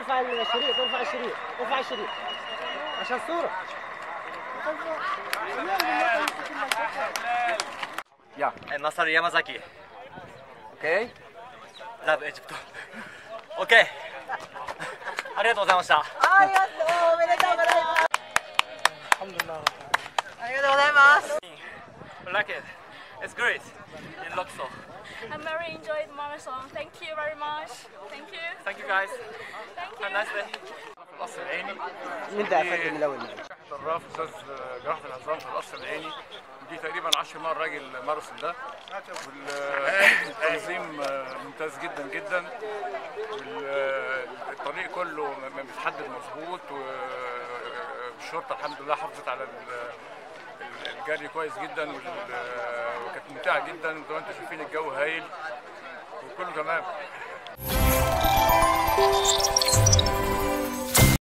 ارفع الشريط ارفع الشريط ارفع الشريط عشان الصورة Yeah. えマサル山崎 Okay. ラブエジプト OK ありがとうございましたありがとうおめでとうございますありがとうございます like it it's great in Luxor I very enjoyed the marathon. Thank you very much. Thank you. thank you guys Thank have a you. nice day القصر العيني نبدأ أفكر من الأول الراف استاذ جراحه العظام في القصر العيني دي تقريبا 10 مرة راجل الماراثون ده والتنظيم ممتاز جدا جدا وال- الطريق كله م- م- متحدد مظبوط والشرطه الحمد لله حافظت على ال- ال- الجري كويس جدا وال- وكانت ممتعه جدا زي ما انتم شايفين الجو هايل وكله تمام